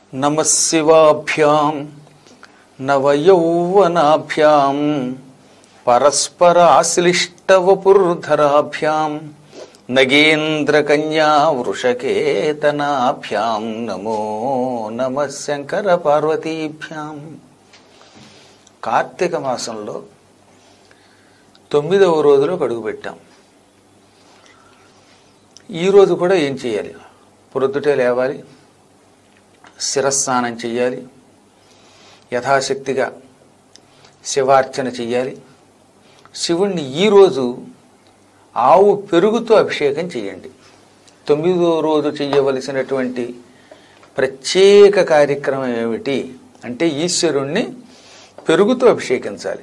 నమ శివాభ్యాం నవయౌవనాభ్యాం పరస్పరాశ్లిష్టవపుర్ధరాభ్యాం నగేంద్రకన్యా వృషకేతనాభ్యాం నమో నమ శంకర పార్వతీభ్యాం కార్తీక మాసంలో తొమ్మిదవ రోజులో అడుగుపెట్టాం ఈరోజు కూడా ఏం చేయాలి ప్రొద్దుటే లేవాలి శిరస్నానం చెయ్యాలి యథాశక్తిగా శివార్చన చెయ్యాలి శివుణ్ణి ఈరోజు ఆవు పెరుగుతో అభిషేకం చేయండి తొమ్మిదో రోజు చెయ్యవలసినటువంటి ప్రత్యేక కార్యక్రమం ఏమిటి అంటే ఈశ్వరుణ్ణి పెరుగుతో అభిషేకించాలి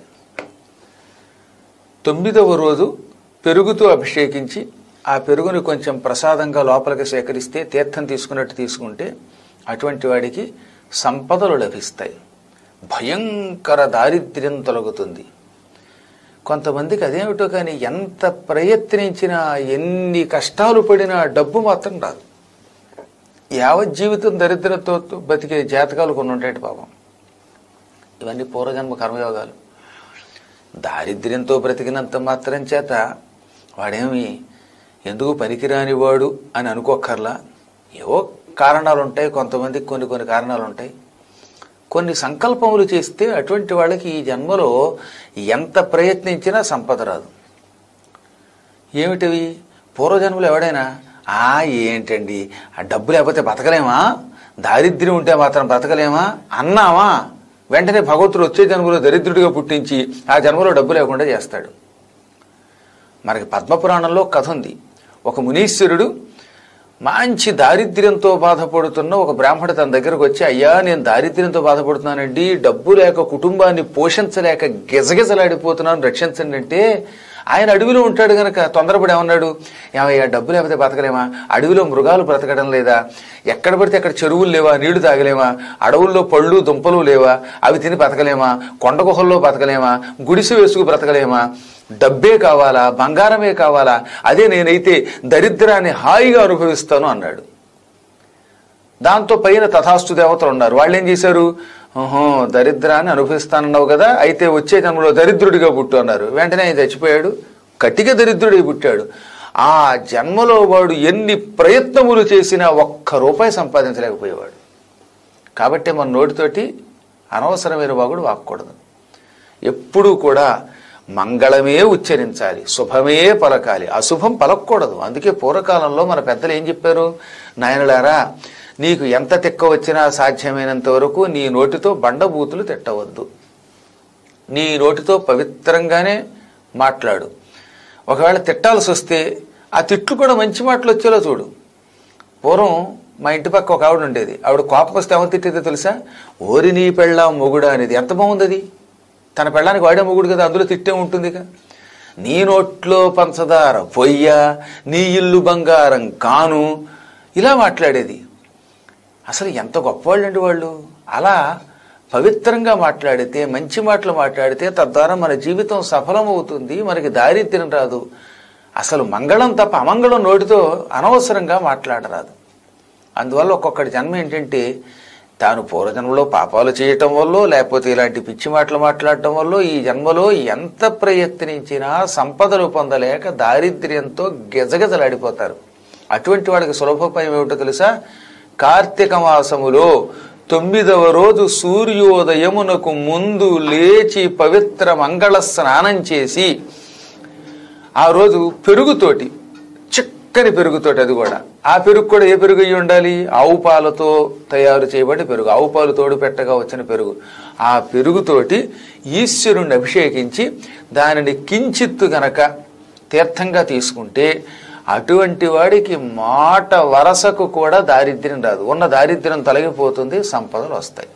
తొమ్మిదవ రోజు పెరుగుతో అభిషేకించి ఆ పెరుగుని కొంచెం ప్రసాదంగా లోపలికి సేకరిస్తే తీర్థం తీసుకున్నట్టు తీసుకుంటే అటువంటి వాడికి సంపదలు లభిస్తాయి భయంకర దారిద్ర్యం తొలగుతుంది కొంతమందికి అదేమిటో కానీ ఎంత ప్రయత్నించినా ఎన్ని కష్టాలు పడినా డబ్బు మాత్రం రాదు యావత్ జీవితం దరిద్రతో బతికే జాతకాలు కొన్ని ఉంటాయి పాపం ఇవన్నీ పూర్వజన్మ కర్మయోగాలు దారిద్ర్యంతో బ్రతికినంత మాత్రం చేత వాడేమి ఎందుకు పనికిరాని వాడు అని అనుకోక్కర్లా ఏవో కారణాలు ఉంటాయి కొంతమందికి కొన్ని కొన్ని కారణాలు ఉంటాయి కొన్ని సంకల్పములు చేస్తే అటువంటి వాళ్ళకి ఈ జన్మలో ఎంత ప్రయత్నించినా సంపద రాదు ఏమిటివి పూర్వజన్మలో ఎవడైనా ఆ ఏంటండి ఆ డబ్బు లేకపోతే బతకలేమా దారిద్ర్యం ఉంటే మాత్రం బ్రతకలేమా అన్నామా వెంటనే భగవంతుడు వచ్చే జన్మలో దరిద్రుడిగా పుట్టించి ఆ జన్మలో డబ్బు లేకుండా చేస్తాడు మనకి పద్మపురాణంలో కథ ఉంది ఒక మునీశ్వరుడు మంచి దారిద్ర్యంతో బాధపడుతున్న ఒక బ్రాహ్మడు తన దగ్గరకు వచ్చి అయ్యా నేను దారిద్ర్యంతో బాధపడుతున్నానండి డబ్బు లేక కుటుంబాన్ని పోషించలేక గిజగిజలాడిపోతున్నాను రక్షించండి అంటే ఆయన అడవిలో ఉంటాడు గనక తొందరపడి ఏమన్నాడు ఏమయ్యా డబ్బు లేకపోతే బతకలేమా అడవిలో మృగాలు బ్రతకడం లేదా ఎక్కడ పడితే అక్కడ చెరువులు లేవా నీళ్లు తాగలేమా అడవుల్లో పళ్ళు దుంపలు లేవా అవి తిని బతకలేమా కొండ గుహల్లో బతకలేమా గుడిసె వేసుకు బ్రతకలేమా డబ్బే కావాలా బంగారమే కావాలా అదే నేనైతే దరిద్రాన్ని హాయిగా అనుభవిస్తాను అన్నాడు దాంతో పైన తథాస్తు దేవతలు ఉన్నారు వాళ్ళు ఏం చేశారు ఓహో దరిద్రాన్ని అనుభవిస్తానన్నావు కదా అయితే వచ్చే జన్మలో దరిద్రుడిగా పుట్టు అన్నారు వెంటనే ఆయన చచ్చిపోయాడు కట్టిగా దరిద్రుడి పుట్టాడు ఆ జన్మలో వాడు ఎన్ని ప్రయత్నములు చేసినా ఒక్క రూపాయి సంపాదించలేకపోయేవాడు కాబట్టి మన నోటితోటి అనవసరమైన వాగుడు వాక్కూడదు ఎప్పుడూ కూడా మంగళమే ఉచ్చరించాలి శుభమే పలకాలి అశుభం పలకూడదు అందుకే పూర్వకాలంలో మన పెద్దలు ఏం చెప్పారు నాయనలారా నీకు ఎంత తిక్క వచ్చినా సాధ్యమైనంత వరకు నీ నోటితో బండబూతులు తిట్టవద్దు నీ నోటితో పవిత్రంగానే మాట్లాడు ఒకవేళ తిట్టాల్సి వస్తే ఆ తిట్లు కూడా మంచి మాటలు వచ్చేలా చూడు పూర్వం మా ఇంటి పక్క ఒక ఆవిడ ఉండేది ఆవిడ కోపం వస్తే ఎవరు తిట్టేదో తెలుసా ఓరి నీ పెళ్ళా మొగుడా అనేది ఎంత బాగుంది అది తన పెళ్ళానికి వాడే మొగుడు కదా అందులో తిట్టే ఉంటుందిగా నీ నోట్లో పంచదార పొయ్య నీ ఇల్లు బంగారం కాను ఇలా మాట్లాడేది అసలు ఎంత గొప్పవాళ్ళండి వాళ్ళు అలా పవిత్రంగా మాట్లాడితే మంచి మాటలు మాట్లాడితే తద్వారా మన జీవితం సఫలమవుతుంది మనకి దారిద్ర్యం రాదు అసలు మంగళం తప్ప అమంగళం నోటితో అనవసరంగా మాట్లాడరాదు అందువల్ల ఒక్కొక్కటి జన్మ ఏంటంటే తాను పూర్వజన్మలో పాపాలు చేయటం వల్ల లేకపోతే ఇలాంటి పిచ్చి మాటలు మాట్లాడటం వల్ల ఈ జన్మలో ఎంత ప్రయత్నించినా సంపదలు పొందలేక దారిద్ర్యంతో గిజగిజలాడిపోతారు అటువంటి వాడికి సులభోపాయం ఏమిటో తెలుసా కార్తీక మాసములో తొమ్మిదవ రోజు సూర్యోదయమునకు ముందు లేచి పవిత్ర మంగళ స్నానం చేసి ఆ రోజు పెరుగుతోటి చిక్కని పెరుగుతోటి అది కూడా ఆ పెరుగు కూడా ఏ పెరుగు అయి ఉండాలి ఆవు పాలతో తయారు చేయబడి పెరుగు ఆవు పాలు తోడు పెట్టగా వచ్చిన పెరుగు ఆ పెరుగుతోటి ఈశ్వరుణ్ణి అభిషేకించి దానిని కించిత్తు గనక తీర్థంగా తీసుకుంటే అటువంటి వాడికి మాట వరసకు కూడా దారిద్ర్యం రాదు ఉన్న దారిద్ర్యం తొలగిపోతుంది సంపదలు వస్తాయి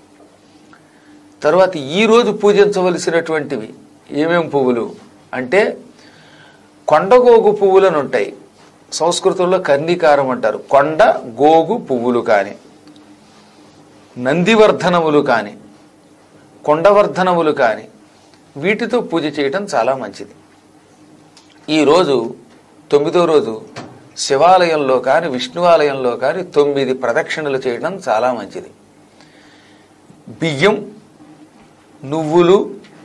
తరువాత ఈ రోజు పూజించవలసినటువంటివి ఏమేం పువ్వులు అంటే కొండగోగు పువ్వులను ఉంటాయి సంస్కృతంలో కర్ణికారం అంటారు కొండ గోగు పువ్వులు కాని నందివర్ధనములు కాని కొండవర్ధనములు కాని వీటితో పూజ చేయటం చాలా మంచిది ఈరోజు తొమ్మిదో రోజు శివాలయంలో కానీ విష్ణువాలయంలో కానీ తొమ్మిది ప్రదక్షిణలు చేయడం చాలా మంచిది బియ్యం నువ్వులు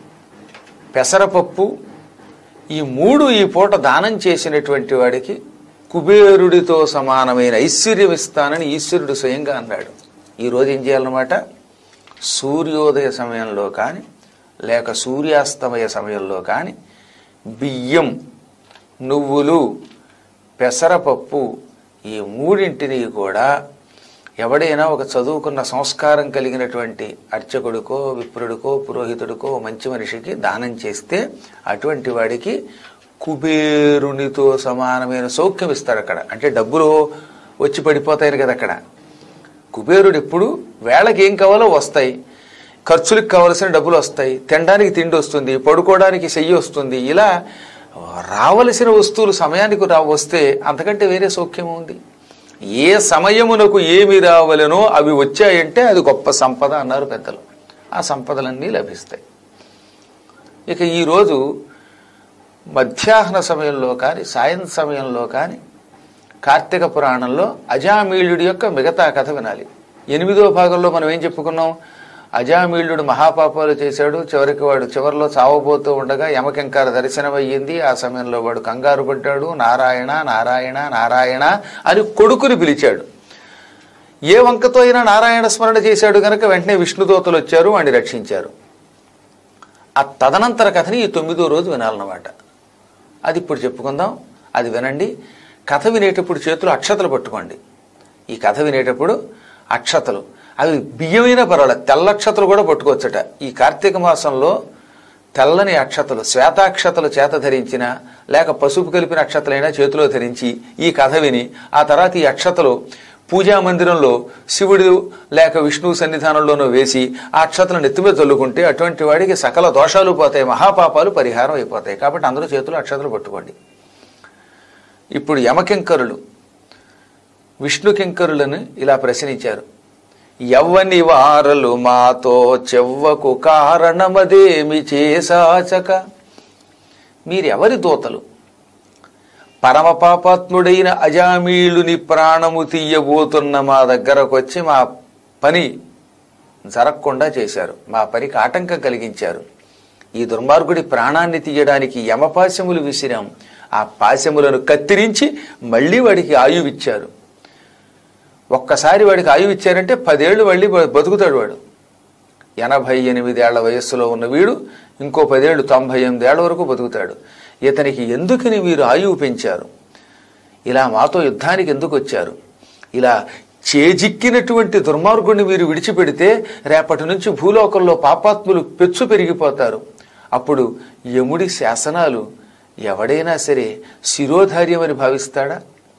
పెసరపప్పు ఈ మూడు ఈ పూట దానం చేసినటువంటి వాడికి కుబేరుడితో సమానమైన ఐశ్వర్యం ఇస్తానని ఈశ్వరుడు స్వయంగా అన్నాడు ఈరోజు ఏం చేయాలన్నమాట సూర్యోదయ సమయంలో కానీ లేక సూర్యాస్తమయ సమయంలో కానీ బియ్యం నువ్వులు పెసరపప్పు ఈ మూడింటిని కూడా ఎవడైనా ఒక చదువుకున్న సంస్కారం కలిగినటువంటి అర్చకుడికో విప్రుడికో పురోహితుడికో మంచి మనిషికి దానం చేస్తే అటువంటి వాడికి కుబేరునితో సమానమైన సౌఖ్యం ఇస్తాడు అక్కడ అంటే డబ్బులు వచ్చి పడిపోతాయి కదా అక్కడ కుబేరుడు ఎప్పుడు వేళకి ఏం కావాలో వస్తాయి ఖర్చులకు కావలసిన డబ్బులు వస్తాయి తినడానికి తిండి వస్తుంది పడుకోవడానికి చెయ్యి వస్తుంది ఇలా రావలసిన వస్తువులు సమయానికి రా వస్తే అంతకంటే వేరే సౌఖ్యం ఉంది ఏ సమయమునకు ఏమి రావలనో అవి వచ్చాయంటే అది గొప్ప సంపద అన్నారు పెద్దలు ఆ సంపదలన్నీ లభిస్తాయి ఇక ఈరోజు మధ్యాహ్న సమయంలో కానీ సాయం సమయంలో కానీ కార్తీక పురాణంలో అజామీళుడి యొక్క మిగతా కథ వినాలి ఎనిమిదో భాగంలో మనం ఏం చెప్పుకున్నాం అజామీళుడు మహాపాపాలు చేశాడు చివరికి వాడు చివరిలో చావబోతూ ఉండగా యమకింకార దర్శనం అయ్యింది ఆ సమయంలో వాడు కంగారు పడ్డాడు నారాయణ నారాయణ నారాయణ అని కొడుకుని పిలిచాడు ఏ వంకతో అయినా నారాయణ స్మరణ చేశాడు గనక వెంటనే విష్ణుదూతలు వచ్చారు వాడిని రక్షించారు ఆ తదనంతర కథని ఈ తొమ్మిదో రోజు వినాలన్నమాట అది ఇప్పుడు చెప్పుకుందాం అది వినండి కథ వినేటప్పుడు చేతులు అక్షతలు పట్టుకోండి ఈ కథ వినేటప్పుడు అక్షతలు అవి బియ్యమైనా పర్వాలేదు తెల్ల అక్షతలు కూడా పట్టుకోవచ్చట ఈ కార్తీక మాసంలో తెల్లని అక్షతలు శ్వేతాక్షతలు చేత ధరించిన లేక పసుపు కలిపిన అక్షతలైనా చేతిలో ధరించి ఈ కథ విని ఆ తర్వాత ఈ అక్షతలు పూజా మందిరంలో శివుడు లేక విష్ణువు సన్నిధానంలోనూ వేసి ఆ అక్షతలు నెత్తిమీద చల్లుకుంటే అటువంటి వాడికి సకల దోషాలు పోతాయి మహాపాపాలు పరిహారం అయిపోతాయి కాబట్టి అందరూ చేతులు అక్షతలు పట్టుకోండి ఇప్పుడు యమకింకరులు విష్ణు కింకరులను ఇలా ప్రశ్నించారు ఎవ్వని వారలు మాతో చెవ్వకు కారణమదేమి చేసాచక మీరెవరి దూతలు పరమ పాపాత్ముడైన అజామీళుని ప్రాణము తీయబోతున్న మా దగ్గరకు వచ్చి మా పని జరగకుండా చేశారు మా పనికి ఆటంకం కలిగించారు ఈ దుర్మార్గుడి ప్రాణాన్ని తీయడానికి యమపాశములు విసిరాం ఆ పాశములను కత్తిరించి మళ్ళీ వాడికి ఆయువిచ్చారు ఒక్కసారి వాడికి ఆయువు ఇచ్చారంటే పదేళ్ళు మళ్ళీ బతుకుతాడు వాడు ఎనభై ఎనిమిదేళ్ల వయస్సులో ఉన్న వీడు ఇంకో పదేళ్ళు తొంభై ఎనిమిదేళ్ల వరకు బతుకుతాడు ఇతనికి ఎందుకని మీరు ఆయువు పెంచారు ఇలా మాతో యుద్ధానికి ఎందుకు వచ్చారు ఇలా చేజిక్కినటువంటి దుర్మార్గుడిని మీరు విడిచిపెడితే రేపటి నుంచి భూలోకంలో పాపాత్ములు పెచ్చు పెరిగిపోతారు అప్పుడు యముడి శాసనాలు ఎవడైనా సరే శిరోధార్యమని భావిస్తాడా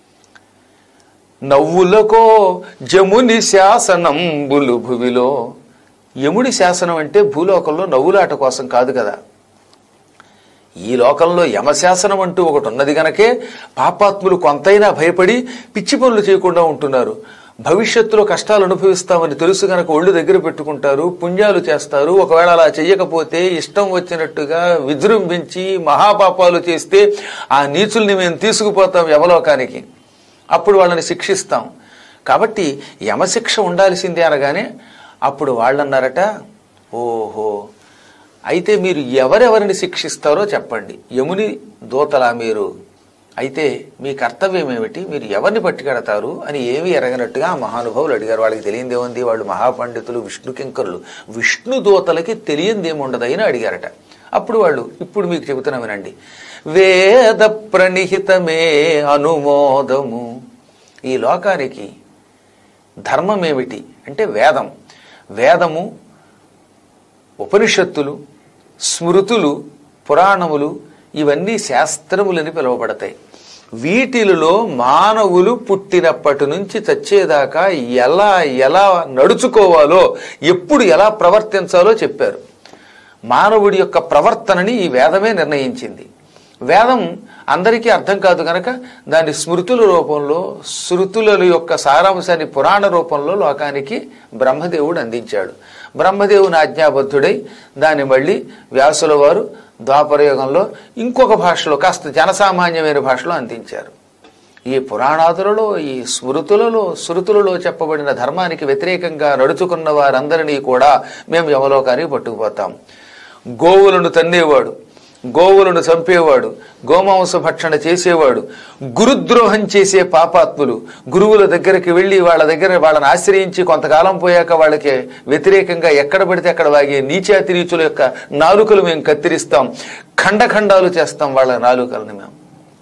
నవ్వులకో జముని శాసనంబులు భువిలో యముడి శాసనం అంటే భూలోకంలో నవ్వులాట కోసం కాదు కదా ఈ లోకంలో యమశాసనం అంటూ ఒకటి ఉన్నది గనకే పాపాత్ములు కొంతైనా భయపడి పిచ్చి పనులు చేయకుండా ఉంటున్నారు భవిష్యత్తులో కష్టాలు అనుభవిస్తామని తెలుసు గనక ఒళ్ళు దగ్గర పెట్టుకుంటారు పుణ్యాలు చేస్తారు ఒకవేళ అలా చెయ్యకపోతే ఇష్టం వచ్చినట్టుగా విజృంభించి మహాపాపాలు చేస్తే ఆ నీచుల్ని మేము తీసుకుపోతాం యమలోకానికి అప్పుడు వాళ్ళని శిక్షిస్తాం కాబట్టి యమశిక్ష ఉండాల్సిందే అనగానే అప్పుడు వాళ్ళన్నారట ఓహో అయితే మీరు ఎవరెవరిని శిక్షిస్తారో చెప్పండి యముని దూతలా మీరు అయితే మీ కర్తవ్యం ఏమిటి మీరు ఎవరిని పట్టుకెడతారు అని ఏమీ ఎరగనట్టుగా ఆ మహానుభావులు అడిగారు వాళ్ళకి తెలియందేముంది వాళ్ళు మహాపండితులు విష్ణు కింకరులు విష్ణు దూతలకి తెలియందేముండదు అని అడిగారట అప్పుడు వాళ్ళు ఇప్పుడు మీకు చెబుతున్నా వినండి వేద ప్రణిహితమే అనుమోదము ఈ లోకానికి ధర్మం ఏమిటి అంటే వేదం వేదము ఉపనిషత్తులు స్మృతులు పురాణములు ఇవన్నీ శాస్త్రములని పిలువబడతాయి వీటిలలో మానవులు పుట్టినప్పటి నుంచి చచ్చేదాకా ఎలా ఎలా నడుచుకోవాలో ఎప్పుడు ఎలా ప్రవర్తించాలో చెప్పారు మానవుడి యొక్క ప్రవర్తనని ఈ వేదమే నిర్ణయించింది వేదం అందరికీ అర్థం కాదు గనక దాన్ని స్మృతుల రూపంలో శృతుల యొక్క సారాంశాన్ని పురాణ రూపంలో లోకానికి బ్రహ్మదేవుడు అందించాడు బ్రహ్మదేవుని ఆజ్ఞాబద్ధుడై దాన్ని మళ్ళీ వ్యాసుల వారు ద్వాపరయుగంలో ఇంకొక భాషలో కాస్త జనసామాన్యమైన భాషలో అందించారు ఈ పురాణాదులలో ఈ స్మృతులలో శృతులలో చెప్పబడిన ధర్మానికి వ్యతిరేకంగా నడుచుకున్న వారందరినీ కూడా మేము యమలోకానికి పట్టుకుపోతాం గోవులను తన్నేవాడు గోవులను చంపేవాడు గోమాంస భక్షణ చేసేవాడు గురుద్రోహం చేసే పాపాత్ములు గురువుల దగ్గరికి వెళ్ళి వాళ్ళ దగ్గర వాళ్ళని ఆశ్రయించి కొంతకాలం పోయాక వాళ్ళకి వ్యతిరేకంగా ఎక్కడ పడితే అక్కడ వాగే నీచాతి నీచుల యొక్క నాలుకలు మేము కత్తిరిస్తాం ఖండఖండాలు చేస్తాం వాళ్ళ నాలుకలను మేము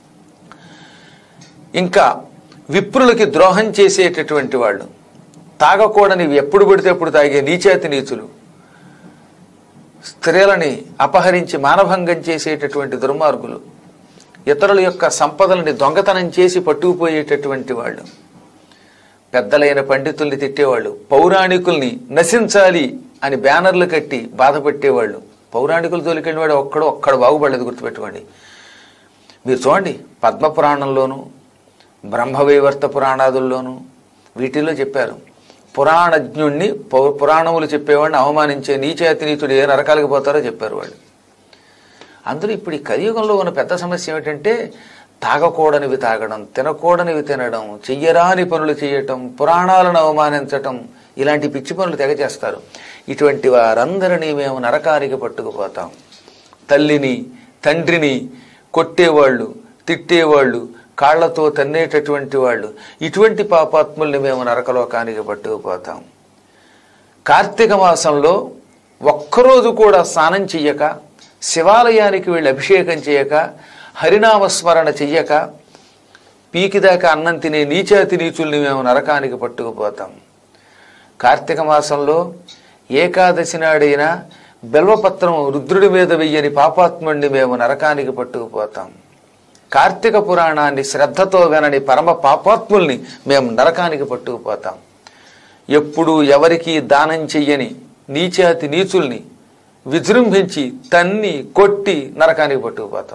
ఇంకా విప్రులకి ద్రోహం చేసేటటువంటి వాళ్ళు తాగకూడని ఎప్పుడు పడితే అప్పుడు తాగే నీచాతి నీచులు స్త్రీలని అపహరించి మానభంగం చేసేటటువంటి దుర్మార్గులు ఇతరుల యొక్క సంపదలని దొంగతనం చేసి పట్టుకుపోయేటటువంటి వాళ్ళు పెద్దలైన పండితుల్ని తిట్టేవాళ్ళు పౌరాణికుల్ని నశించాలి అని బ్యానర్లు కట్టి బాధ పెట్టేవాళ్ళు పౌరాణికులు తోలికెళ్ళివాడు ఒక్కడు ఒక్కడు బాగుపడలేదు గుర్తుపెట్టుకోండి మీరు చూడండి పద్మపురాణంలోను బ్రహ్మవైవర్త పురాణాదుల్లోనూ వీటిల్లో చెప్పారు పురాణజ్ఞుణ్ణి పౌ- పురాణములు చెప్పేవాడిని అవమానించే నీచేతి నీతుడు ఏ నరకాలకు పోతారో చెప్పారు వాళ్ళు అందులో ఇప్పుడు ఈ కలియుగంలో ఉన్న పెద్ద సమస్య ఏమిటంటే తాగకూడనివి తాగడం తినకూడనివి తినడం చెయ్యరాని పనులు చేయటం పురాణాలను అవమానించటం ఇలాంటి పిచ్చి పనులు తెగ చేస్తారు ఇటువంటి వారందరినీ మేము నరకానికి పట్టుకుపోతాం తల్లిని తండ్రిని కొట్టేవాళ్ళు తిట్టేవాళ్ళు కాళ్లతో తన్నేటటువంటి వాళ్ళు ఇటువంటి పాపాత్ముల్ని మేము నరకలోకానికి పట్టుకుపోతాం కార్తీక మాసంలో ఒక్కరోజు కూడా స్నానం చెయ్యక శివాలయానికి వెళ్ళి అభిషేకం చేయక హరినామస్మరణ చెయ్యక పీకిదాకా అన్నం తినే నీచాతి నీచుల్ని మేము నరకానికి పట్టుకుపోతాం కార్తీక మాసంలో ఏకాదశి నాడైనా బెల్వపత్రం రుద్రుడి మీద వెయ్యని పాపాత్ముడిని మేము నరకానికి పట్టుకుపోతాం కార్తీక పురాణాన్ని శ్రద్ధతో వినని పరమ పాపాత్ముల్ని మేము నరకానికి పట్టుకుపోతాం ఎప్పుడు ఎవరికి దానం చెయ్యని నీచాతి నీచుల్ని విజృంభించి తన్ని కొట్టి నరకానికి పట్టుకుపోతాం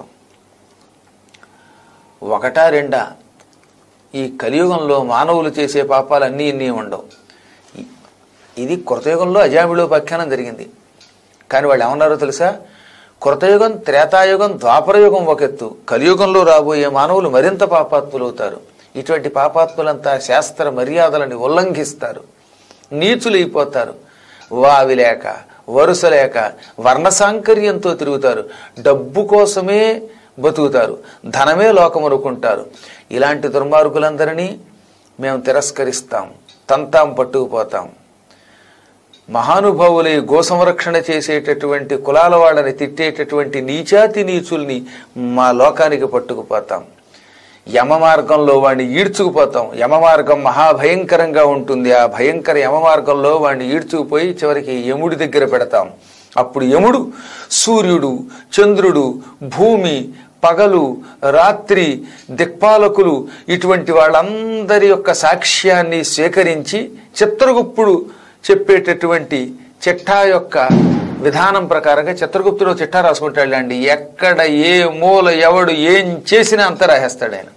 ఒకటా రెండా ఈ కలియుగంలో మానవులు చేసే పాపాలు అన్నీ ఇన్ని ఉండవు ఇ- ఇది కృతయుగంలో అజామిళోపాఖ్యానం జరిగింది కానీ వాళ్ళు ఏమన్నారో తెలుసా కృతయుగం త్రేతాయుగం ద్వాపరయుగం ఒక ఎత్తు కలియుగంలో రాబోయే మానవులు మరింత పాపాత్ములవుతారు ఇటువంటి పాపాత్ములంతా శాస్త్ర మర్యాదలని ఉల్లంఘిస్తారు నీచులైపోతారు వావి లేక వరుస లేక వర్ణసాంకర్యంతో తిరుగుతారు డబ్బు కోసమే బతుకుతారు ధనమే లోకమనుకుంటారు ఇలాంటి దుర్మార్గులందరినీ మేము తిరస్కరిస్తాం తంతాం పట్టుకుపోతాం మహానుభావులై గో సంరక్షణ చేసేటటువంటి కులాల వాళ్ళని తిట్టేటటువంటి నీచాతి నీచుల్ని మా లోకానికి పట్టుకుపోతాం యమ మార్గంలో వాడిని ఈడ్చుకుపోతాం యమ మార్గం మహాభయంకరంగా ఉంటుంది ఆ భయంకర యమ మార్గంలో వాడిని ఈడ్చుకుపోయి చివరికి యముడి దగ్గర పెడతాం అప్పుడు యముడు సూర్యుడు చంద్రుడు భూమి పగలు రాత్రి దిక్పాలకులు ఇటువంటి వాళ్ళందరి యొక్క సాక్ష్యాన్ని స్వీకరించి చిత్రగుప్తుడు చెప్పేటటువంటి చిట్టా యొక్క విధానం ప్రకారంగా చిత్రగుప్తుడు చిట్టా రాసుకుంటాడండి ఎక్కడ ఏ మూల ఎవడు ఏం చేసినా అంత రాసేస్తాడు ఆయన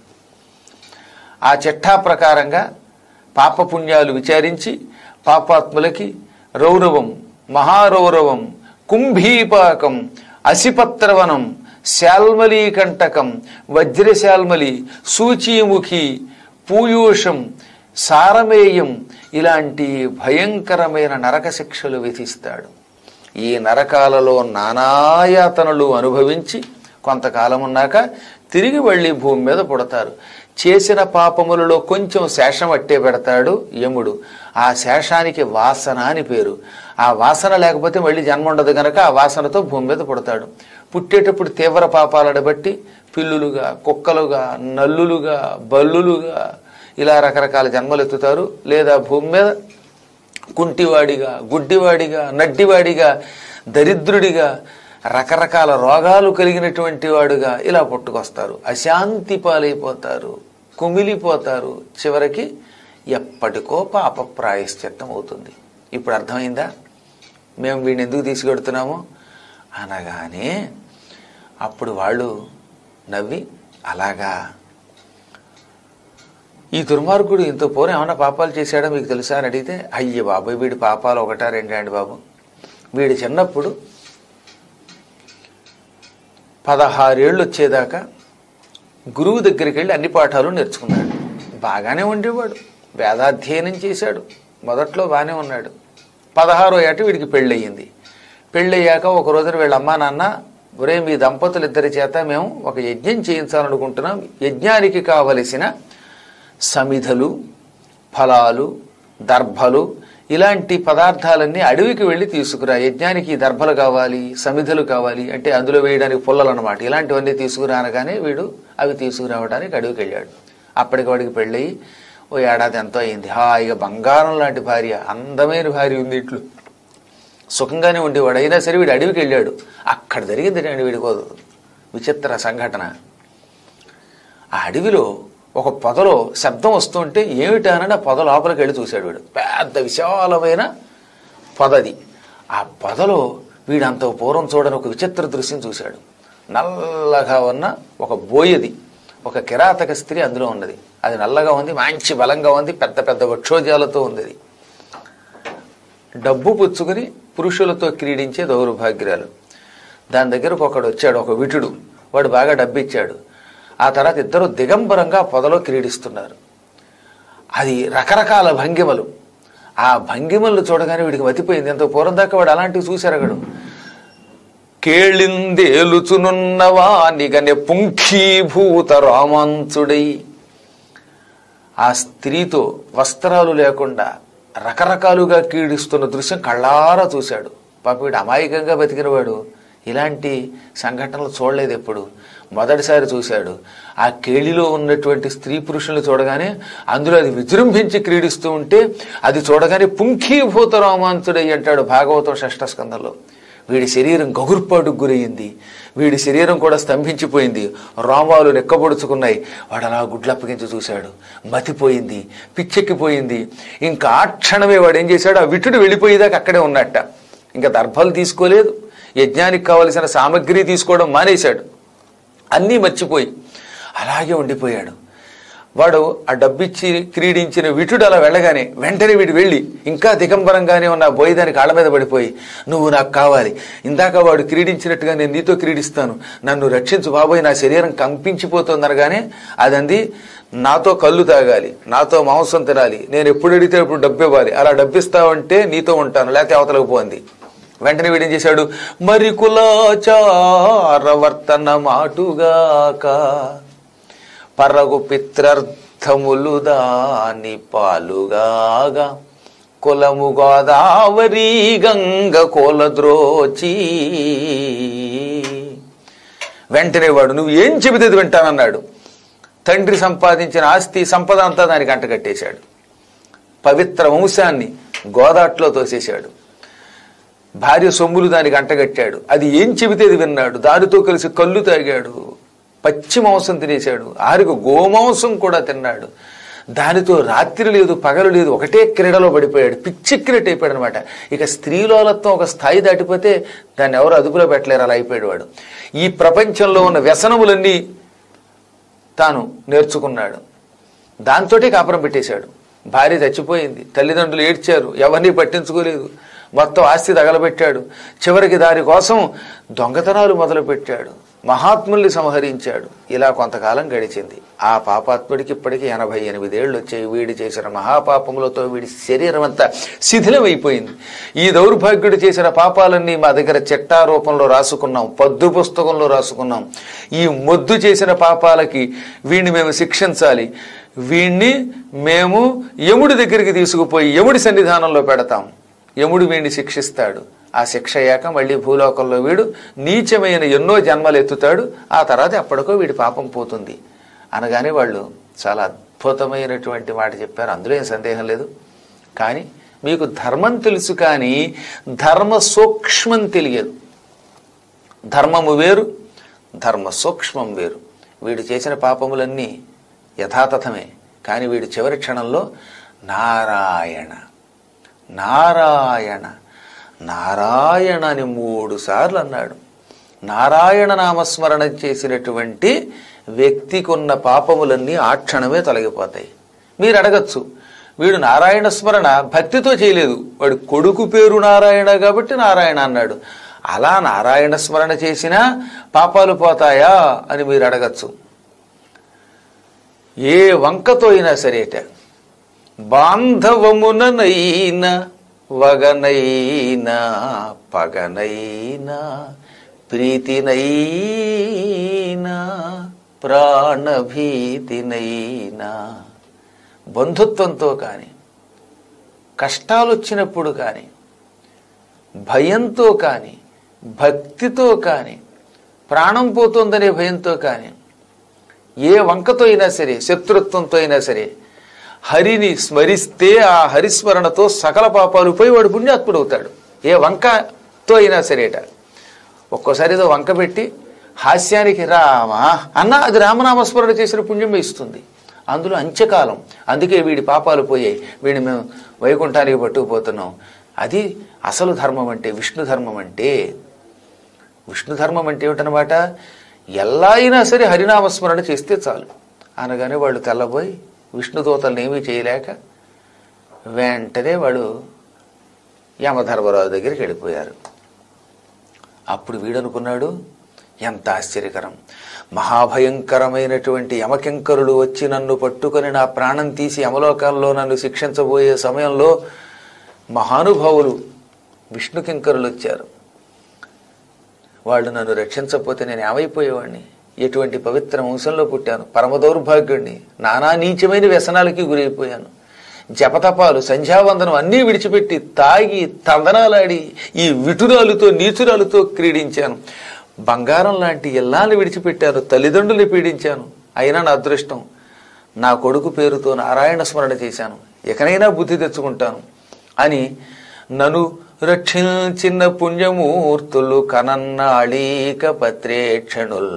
ఆ చిట్టా ప్రకారంగా పాపపుణ్యాలు విచారించి పాపాత్ములకి రౌరవం మహారౌరవం కుంభీపాకం అసిపత్రవనం శాల్మలీకంటకం వజ్రశాల్మలి సూచీముఖి పూయూషం సారమేయం ఇలాంటి భయంకరమైన నరక శిక్షలు విధిస్తాడు ఈ నరకాలలో నానాయాతనలు అనుభవించి కొంతకాలం ఉన్నాక తిరిగి వెళ్ళి భూమి మీద పుడతారు చేసిన పాపములలో కొంచెం శేషం అట్టే పెడతాడు యముడు ఆ శేషానికి వాసన అని పేరు ఆ వాసన లేకపోతే మళ్ళీ జన్మ ఉండదు గనక ఆ వాసనతో భూమి మీద పుడతాడు పుట్టేటప్పుడు తీవ్ర పాపాలను బట్టి పిల్లులుగా కుక్కలుగా నల్లులుగా బల్లులుగా ఇలా రకరకాల జన్మలు ఎత్తుతారు లేదా భూమి మీద కుంటివాడిగా గుడ్డివాడిగా నడ్డివాడిగా దరిద్రుడిగా రకరకాల రోగాలు కలిగినటువంటి వాడుగా ఇలా పుట్టుకొస్తారు అశాంతి పాలైపోతారు కుమిలిపోతారు చివరికి ఎప్పటికో పాప ప్రాయశ్చిత్తం అవుతుంది ఇప్పుడు అర్థమైందా మేము వీడిని ఎందుకు తీసుకెడుతున్నాము అనగానే అప్పుడు వాళ్ళు నవ్వి అలాగా ఈ దుర్మార్గుడు ఇంత పూర్వం ఏమైనా పాపాలు చేశాడో మీకు తెలుసా అని అడిగితే అయ్య బాబాయ్ వీడి పాపాలు ఒకటా రెండా అండి బాబు వీడి చిన్నప్పుడు పదహారేళ్ళు వచ్చేదాకా గురువు దగ్గరికి వెళ్ళి అన్ని పాఠాలు నేర్చుకున్నాడు బాగానే ఉండేవాడు వేదాధ్యయనం చేశాడు మొదట్లో బాగానే ఉన్నాడు పదహారో ఏట వీడికి పెళ్ళయింది పెళ్ళయ్యాక ఒక రోజున వీళ్ళ అమ్మా నాన్న ఒరే మీ దంపతులు ఇద్దరి చేత మేము ఒక యజ్ఞం చేయించాలనుకుంటున్నాం యజ్ఞానికి కావలసిన సమిధలు ఫలాలు దర్భలు ఇలాంటి పదార్థాలన్నీ అడవికి వెళ్ళి తీసుకురా యజ్ఞానికి ఈ దర్భలు కావాలి సమిధలు కావాలి అంటే అందులో వేయడానికి పుల్లలు అనమాట ఇలాంటివన్నీ తీసుకురా అనగానే వీడు అవి తీసుకురావడానికి అడవికి వెళ్ళాడు అప్పటికి వాడికి పెళ్ళయి ఓ ఏడాది ఎంతో అయింది హాయిగా బంగారం లాంటి భార్య అందమైన భార్య ఉంది ఇట్లు సుఖంగానే ఉండేవాడు అయినా సరే వీడు అడవికి వెళ్ళాడు అక్కడ జరిగింది అండి వీడికి ఓ విచిత్ర సంఘటన ఆ అడవిలో ఒక పొదలో శబ్దం వస్తుంటే ఏమిటానని ఆ పొద లోపలికి వెళ్ళి చూశాడు వీడు పెద్ద విశాలమైన పొదది ఆ పొదలో వీడంత పూర్వం చూడని ఒక విచిత్ర దృశ్యం చూశాడు నల్లగా ఉన్న ఒక బోయది ఒక కిరాతక స్త్రీ అందులో ఉన్నది అది నల్లగా ఉంది మంచి బలంగా ఉంది పెద్ద పెద్ద వక్షోజాలతో ఉంది అది. డబ్బు పుచ్చుకుని పురుషులతో క్రీడించే దౌర్భాగ్యాలు దాని దగ్గరకు ఒకడు వచ్చాడు ఒక విటుడు వాడు బాగా డబ్బు ఇచ్చాడు ఆ తర్వాత ఇద్దరు దిగంబరంగా పొదలో క్రీడిస్తున్నారు అది రకరకాల భంగిమలు ఆ భంగిమలు చూడగానే వీడికి మతిపోయింది ఎంతో పూర్వం దాకా వాడు అలాంటివి చూశారగడు కేళిందేలుచునున్నవా నిగనే పుంఖీభూత రామాంచుడై ఆ స్త్రీతో వస్త్రాలు లేకుండా రకరకాలుగా కీడిస్తున్న దృశ్యం కళ్ళారా చూశాడు పాప వీడు అమాయకంగా బతికినవాడు ఇలాంటి సంఘటనలు చూడలేదు ఎప్పుడు మొదటిసారి చూశాడు ఆ కేళిలో ఉన్నటువంటి స్త్రీ పురుషులు చూడగానే అందులో అది విజృంభించి క్రీడిస్తూ ఉంటే అది చూడగానే పుంఖీభూత రోమాంచుడై అంటాడు భాగవతం షష్ఠ స్కందంలో వీడి శరీరం గగుర్పాటుకు గురయ్యింది వీడి శరీరం కూడా స్తంభించిపోయింది రోమాలు నెక్కబొడుచుకున్నాయి వాడు అలా గుడ్లప్పగించి చూశాడు మతిపోయింది పిచ్చెక్కిపోయింది ఇంకా ఆ క్షణమే వాడు ఏం చేశాడు ఆ విటుడు వెళ్ళిపోయేదాకా అక్కడే ఉన్నట్ట ఇంకా దర్భలు తీసుకోలేదు యజ్ఞానికి కావలసిన సామగ్రి తీసుకోవడం మానేశాడు అన్నీ మర్చిపోయి అలాగే ఉండిపోయాడు వాడు ఆ డబ్బిచ్చి క్రీడించిన విటుడు అలా వెళ్ళగానే వెంటనే వీడు వెళ్ళి ఇంకా దిగంబరంగానే ఉన్న ఆ బోయిదాని కాళ్ళ మీద పడిపోయి నువ్వు నాకు కావాలి ఇందాక వాడు క్రీడించినట్టుగా నేను నీతో క్రీడిస్తాను నన్ను రక్షించు బాబోయ్ నా శరీరం కంపించిపోతుంది అనగానే అదంది నాతో కళ్ళు తాగాలి నాతో మాంసం తినాలి నేను ఎప్పుడు అడిగితే అప్పుడు డబ్బు ఇవ్వాలి అలా డబ్బిస్తావంటే నీతో ఉంటాను లేకపోతే అవతలకు పోంది వెంటనే వీడేం చేశాడు మరి కులాచార వర్తన మాటుగాక పరగు పిత్రర్థములు దాని పాలుగాగా కులము గోదావరి గంగ కోలద్రోచి వెంటనే వాడు నువ్వు ఏం చెబితే అది వింటానన్నాడు తండ్రి సంపాదించిన ఆస్తి సంపద అంతా దానికి అంటగట్టేశాడు పవిత్ర వంశాన్ని గోదాట్లో తోసేశాడు భార్య సొమ్ములు దానికి అంటగట్టాడు అది ఏం చెబితే అది విన్నాడు దానితో కలిసి కళ్ళు తాగాడు పచ్చి మాంసం తినేశాడు ఆరికి గోమాంసం కూడా తిన్నాడు దానితో రాత్రి లేదు పగలు లేదు ఒకటే క్రీడలో పడిపోయాడు పిచ్చెక్కినట్టు అయిపోయాడు అనమాట ఇక స్త్రీలోలత్వం ఒక స్థాయి దాటిపోతే దాన్ని ఎవరు అదుపులో పెట్టలేరు అలా అయిపోయాడు వాడు ఈ ప్రపంచంలో ఉన్న వ్యసనములన్నీ తాను నేర్చుకున్నాడు దాంతోటే కాపురం పెట్టేశాడు భార్య చచ్చిపోయింది తల్లిదండ్రులు ఏడ్చారు ఎవరిని పట్టించుకోలేదు మొత్తం ఆస్తి తగలబెట్టాడు చివరికి దాని కోసం దొంగతనాలు మొదలుపెట్టాడు మహాత్ముల్ని సంహరించాడు ఇలా కొంతకాలం గడిచింది ఆ పాపాత్ముడికి ఇప్పటికీ ఎనభై ఎనిమిదేళ్లు వచ్చాయి వీడి చేసిన మహాపాపములతో వీడి శరీరం అంతా శిథిలమైపోయింది ఈ దౌర్భాగ్యుడు చేసిన పాపాలన్నీ మా దగ్గర చిట్టా రూపంలో రాసుకున్నాం పద్దు పుస్తకంలో రాసుకున్నాం ఈ మొద్దు చేసిన పాపాలకి వీడిని మేము శిక్షించాలి వీణ్ణి మేము యముడి దగ్గరికి తీసుకుపోయి యముడి సన్నిధానంలో పెడతాం యముడు వీడిని శిక్షిస్తాడు ఆ శిక్ష అయ్యాక మళ్ళీ భూలోకంలో వీడు నీచమైన ఎన్నో జన్మలు ఎత్తుతాడు ఆ తర్వాత ఎప్పటికో వీడి పాపం పోతుంది అనగానే వాళ్ళు చాలా అద్భుతమైనటువంటి మాట చెప్పారు అందులో ఏం సందేహం లేదు కానీ మీకు ధర్మం తెలుసు కానీ ధర్మ సూక్ష్మం తెలియదు ధర్మము వేరు ధర్మ సూక్ష్మం వేరు వీడు చేసిన పాపములన్నీ యథాతథమే కానీ వీడు చివరి క్షణంలో నారాయణ నారాయణ నారాయణ అని మూడు సార్లు అన్నాడు నారాయణ నామస్మరణ చేసినటువంటి వ్యక్తికి ఉన్న పాపములన్నీ ఆ క్షణమే తొలగిపోతాయి మీరు అడగచ్చు వీడు నారాయణ స్మరణ భక్తితో చేయలేదు వాడి కొడుకు పేరు నారాయణ కాబట్టి నారాయణ అన్నాడు అలా నారాయణ స్మరణ చేసినా పాపాలు పోతాయా అని మీరు అడగచ్చు ఏ వంకతో అయినా సరేట బాంధవముననైన వగనైనా పగనైనా ప్రీతినైనా ప్రాణభీతినైనా బంధుత్వంతో కానీ కష్టాలు వచ్చినప్పుడు కానీ భయంతో కానీ భక్తితో కానీ ప్రాణం పోతుందనే భయంతో కానీ ఏ వంకతో అయినా సరే శత్రుత్వంతో అయినా సరే హరిని స్మరిస్తే ఆ హరిస్మరణతో సకల పాపాలు పోయి వాడు పుణ్యాత్ముడు అవుతాడు ఏ వంకతో అయినా సరేట ఒక్కోసారి ఏదో వంక పెట్టి హాస్యానికి రామా అన్న అది రామనామస్మరణ చేసిన పుణ్యం ఇస్తుంది అందులో అంత్యకాలం అందుకే వీడి పాపాలు పోయాయి వీడిని మేము వైకుంఠానికి పట్టుకుపోతున్నాం అది అసలు ధర్మం అంటే విష్ణు ధర్మం అంటే విష్ణు ధర్మం అంటే ఏమిటనమాట ఎలా అయినా సరే హరినామస్మరణ చేస్తే చాలు అనగానే వాళ్ళు తెల్లబోయి విష్ణుదూతలను ఏమీ చేయలేక వెంటనే వాడు యమధర్మరాజు దగ్గరికి వెళ్ళిపోయారు అప్పుడు వీడనుకున్నాడు ఎంత ఆశ్చర్యకరం మహాభయంకరమైనటువంటి యమకింకరులు వచ్చి నన్ను పట్టుకొని నా ప్రాణం తీసి యమలోకాల్లో నన్ను శిక్షించబోయే సమయంలో మహానుభావులు విష్ణుకింకరులు వచ్చారు వాళ్ళు నన్ను రక్షించకపోతే నేను ఏమైపోయేవాడిని ఎటువంటి పవిత్ర వంశంలో పుట్టాను పరమ దౌర్భాగ్యుడిని నానా నీచమైన వ్యసనాలకి గురైపోయాను జపతపాలు సంధ్యావందనం అన్నీ విడిచిపెట్టి తాగి తందనాలాడి ఈ విటురాలతో నీచురాలతో క్రీడించాను బంగారం లాంటి ఇల్లాన్ని విడిచిపెట్టాను తల్లిదండ్రుల్ని పీడించాను అయినా నా అదృష్టం నా కొడుకు పేరుతో నారాయణ స్మరణ చేశాను ఎకనైనా బుద్ధి తెచ్చుకుంటాను అని నన్ను రక్షించిన పుణ్యమూర్తులు కనన్నాళీక పత్రేక్షణుల్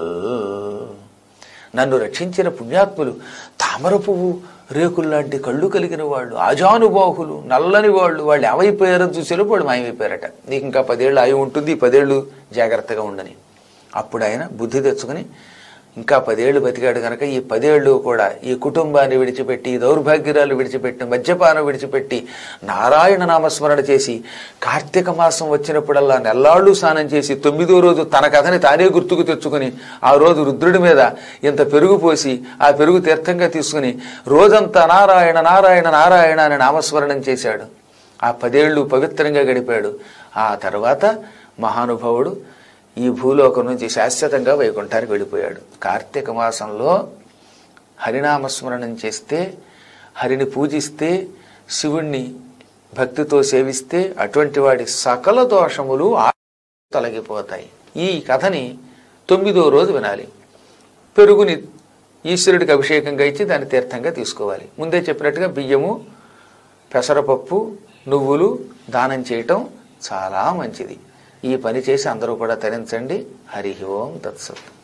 నన్ను రక్షించిన పుణ్యాత్ములు తామర పువ్వు రేకుల్లాంటి కళ్ళు కలిగిన వాళ్ళు ఆజానుబాహులు నల్లని వాళ్ళు వాళ్ళు ఏమైపోయారని చూసేలోపు వాళ్ళు మాయమైపోయారట నీకు ఇంకా పదేళ్ళు ఆయువు ఉంటుంది ఈ పదేళ్ళు జాగ్రత్తగా ఉండని అప్పుడు ఆయన బుద్ధి తెచ్చుకుని ఇంకా పదేళ్లు బతికాడు కనుక ఈ పదేళ్లు కూడా ఈ కుటుంబాన్ని విడిచిపెట్టి ఈ దౌర్భాగ్యాలు విడిచిపెట్టి మద్యపానం విడిచిపెట్టి నారాయణ నామస్మరణ చేసి కార్తీక మాసం వచ్చినప్పుడల్లా నెల్లాళ్ళు స్నానం చేసి తొమ్మిదో రోజు తన కథని తానే గుర్తుకు తెచ్చుకుని ఆ రోజు రుద్రుడి మీద ఇంత పెరుగు పోసి ఆ పెరుగు తీర్థంగా తీసుకుని రోజంతా నారాయణ నారాయణ నారాయణ అని నామస్మరణం చేశాడు ఆ పదేళ్లు పవిత్రంగా గడిపాడు ఆ తర్వాత మహానుభావుడు ఈ భూలోకం నుంచి శాశ్వతంగా వైకుంఠానికి వెళ్ళిపోయాడు కార్తీక మాసంలో హరినామస్మరణం చేస్తే హరిని పూజిస్తే శివుణ్ణి భక్తితో సేవిస్తే అటువంటి వాడి సకల దోషములు ఆ- తొలగిపోతాయి ఈ కథని తొమ్మిదో రోజు వినాలి పెరుగుని ఈశ్వరుడికి అభిషేకంగా ఇచ్చి దాన్ని తీర్థంగా తీసుకోవాలి ముందే చెప్పినట్టుగా బియ్యము పెసరపప్పు నువ్వులు దానం చేయటం చాలా మంచిది ఈ పని చేసి అందరూ కూడా తరించండి హరి ఓం తత్సత్